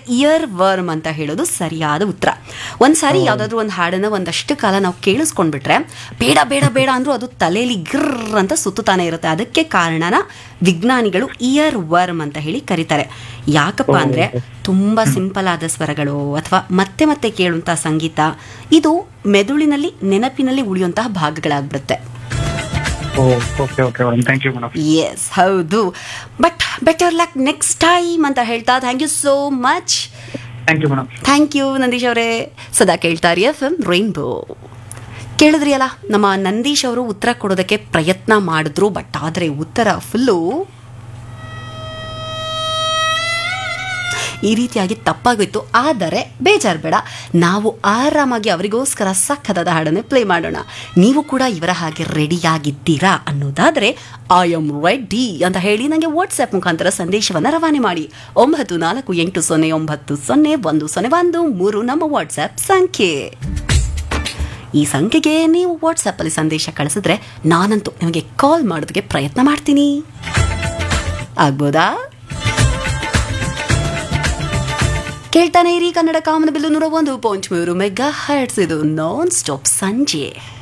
year worm ಅಂತ ಹೇಳೋದು ಸರಿಯಾದ ಉತ್ತರ ಒಂದ್ಸಾರಿ ಯಾವ್ದಾದ್ರು ಒಂದು ಹಾಡನ್ನ ಒಂದಷ್ಟು ಕಾಲ ನಾವು ಕೇಳಿಸ್ಕೊಂಡ್ಬಿಟ್ರೆ ಬೇಡ ಬೇಡ ಬೇಡ ಅಂದ್ರೂ ಅದು ತಲೆಯಲ್ಲಿ ಗಿರ್ರ್ ಅಂತ ಸುತ್ತುತ್ತಾನೆ ಇರುತ್ತೆ ಅದಕ್ಕೆ ಕಾರಣನ ವಿಜ್ಞಾನಿಗಳು ಇಯರ್ ವರ್ಮ್ ಅಂತ ಹೇಳಿ ಕರೀತಾರೆ ಯಾಕಪ್ಪ ಅಂದ್ರೆ ತುಂಬಾ ಸಿಂಪಲ್ ಆದ ಸ್ವರಗಳು ಅಥವಾ ಮತ್ತೆ ಮತ್ತೆ ಕೇಳುವಂತಹ ಸಂಗೀತ ಇದು ಮೆದುಳಿನಲ್ಲಿ ನೆನಪಿನಲ್ಲಿ ಉಳಿಯುವಂತಹ ಭಾಗಗಳಾಗ್ಬಿಡುತ್ತೆ okay okay madam thank you madam yes ಹೌದು but better luck next time ಅಂತ ಹೇಳ್ತಾ thank you so much thank you madam thank you Nandish ಅವರೇ ಸದಾ ಕೇಳ್ತಾರೆ ಎಫ್ ಎಂ ರೈನ್ಬೋ ಕೇಳಿದ್ರಿ ಅಲ್ಲ ನಮ್ಮ ನಂದೀಶ್ ಅವರು ಉತ್ತರ ಕೊಡೋದಕ್ಕೆ ಪ್ರಯತ್ನ ಮಾಡಿದ್ರು ಬಟ್ ಆದರೆ ಉತ್ತರ ಫುಲ್ಲು ಈ ರೀತಿಯಾಗಿ ತಪ್ಪಾಗೋಯ್ತು ಆದರೆ ಬೇಜಾರು ಬೇಡ ನಾವು ಆರಾಮಾಗಿ ಅವರಿಗೋಸ್ಕರ ಸಖದಾದ ಹಾಡನ್ನೇ ಪ್ಲೇ ಮಾಡೋಣ ನೀವು ಕೂಡ ಇವರ ಹಾಗೆ ರೆಡಿಯಾಗಿದ್ದೀರಾ ಅನ್ನೋದಾದರೆ ಐ ಎಮ್ ರೆಡಿ ಅಂತ ಹೇಳಿ ನನಗೆ ವಾಟ್ಸ್ಆ್ಯಪ್ ಮುಖಾಂತರ ಸಂದೇಶವನ್ನು ರವಾನೆ ಮಾಡಿ ಒಂಬತ್ತು ನಾಲ್ಕು ಎಂಟು ಸೊನ್ನೆ ಒಂಬತ್ತು ಸೊನ್ನೆ ಒಂದು ಸೊನ್ನೆ ಒಂದು ಮೂರು ನಮ್ಮ ವಾಟ್ಸ್ಆ್ಯಪ್ ಸಂಖ್ಯೆ ಈ ಸಂಖ್ಯೆಗೆ ನೀವು ವಾಟ್ಸಪ್ಪಲ್ಲಿ ಸಂದೇಶ ಕಳಿಸಿದ್ರೆ ನಾನಂತೂ ನಿಮಗೆ ಕಾಲ್ ಮಾಡೋದಕ್ಕೆ ಪ್ರಯತ್ನ ಮಾಡ್ತೀನಿ ಆಗ್ಬೋದಾ ಕೇಳ್ತಾನೆ ಇರಿ ಕನ್ನಡ ಕಾಮನ ಬಿಲ್ಲು ನೂರ ಒಂದು ಪಾಯಿಂಟ್ ಮೂರು ಮೆಗಾ ಹರ್ಟ್ಸ್ ಇದು ನಾನ್ ಸ್ಟಾಪ್ ಸಂಜೆ